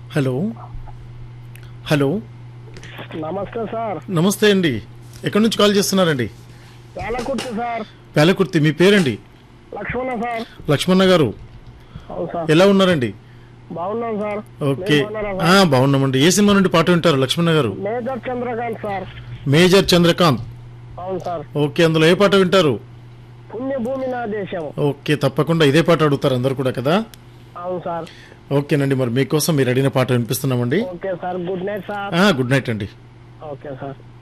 Hello hello నమస్తే sir నమస్తే అండి ఎక్కడి నుంచి కాల్ చేస్తున్నారండి వేలకుర్తి సార్ పేలకుర్తి మీ పేరండి లక్ష్మణ సార్ లక్ష్మణ గారు అవును సార్ ఎలా ఉన్నారండి బాగున్నాం సార్ ఓకే మీరు బాగున్నారా ఆ, సార్? బాగున్నామండి ఏ సినిమా నుండి పాట వింటారు Lakshmana garu major Chandrakanth sir major Chandrakanth అవును సార్ ఓకే అందులో ఏ పాట వింటారు పుణ్యభూమి నా దేశం ఓకే తప్పకుండా ఇదే పాట అడుగుతారు అందరు కూడా కదా అవును సార్ ఓకేనండి మరి మీకోసం మీరు అడిగిన పాట వినిపిస్తున్నామండి okay sir good night sir ఆ, గుడ్ నైట్ అండి ఓకే సార్